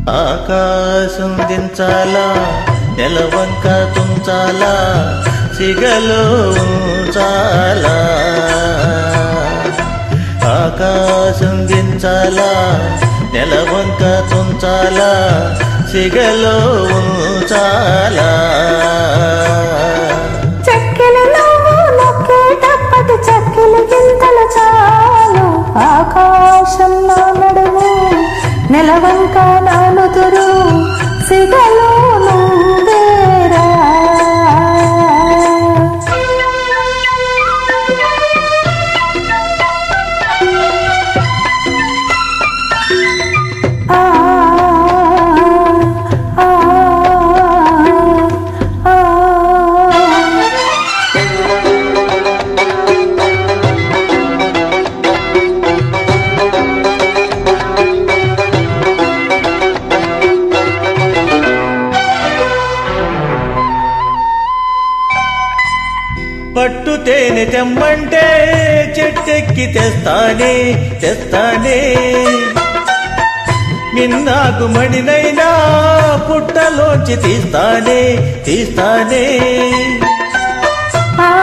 ఆకాశం దించాలా నెలవంక తుంచాలా సిగలో ఉంచాలా ఆకాశం దించాలా నెలవంక తుంచాలా సిగలో ఉంచాలా చెక్కిలి నువ్వు నొక్కేటప్పటి చెక్కిలి గింతలు చాలు ఆకాశం నా నడుము నెలవంక నానుదురు సిగలో నువ్వేరా ఆ ఆ ఆ పట్టు తేనె తెమ్మంటే చెట్టెక్కి తెస్తానే తెస్తానే మిన్నాకు మణినైనా పుట్టలోంచి తీస్తానే తీస్తానే ఆ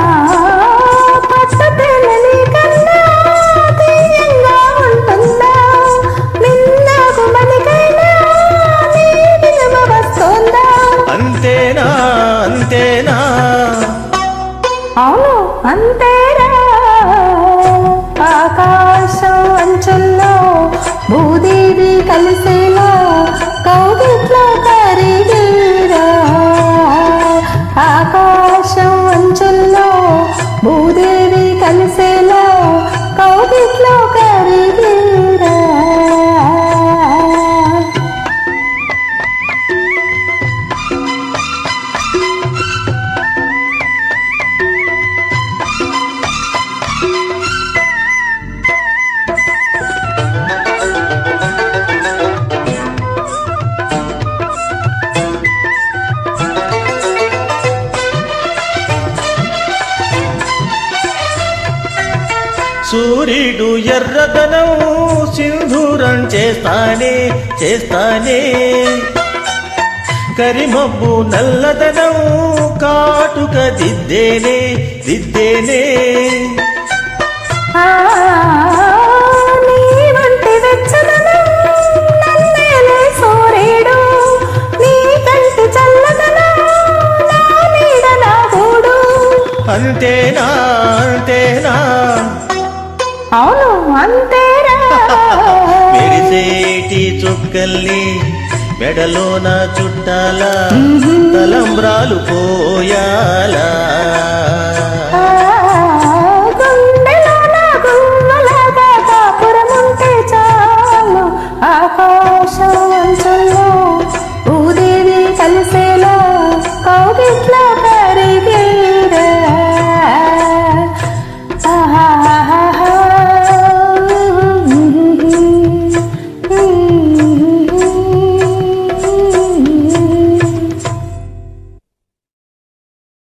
పట్టు పిల్లని కన్నా తీయంగా ఉంటుందా నిన్నకు మనకైనా నీ విలువ వస్తుందా అంతేనా అంతేనా అవును అంతేరా ఆకాశం అంచుల్లో భూదేవి కలిసేలా కౌగిట్లో కరిగిరా ఆకాశం అంచుల్లో భూదేవి కలిసేలా కౌగిట్లో కరిగిరా సూర్యుడు ఎర్రదనం సింధూరం చేస్తానే చేస్తానే కరిమబ్బు నల్లదనం కాటుక దిద్దేనే దిద్దేనే ఆ నీ వంటి వెచ్చదనం నన్నేలే సూర్యుడు నీ కంటి చల్లదనం నా నీడ నా గూడు అంతేనా అంతేనా అవును అంతేరా మెరిసేటి చుక్కల్ని మెడలోన చుట్టాలా తలంబ్రాలు పోయాలా ఆ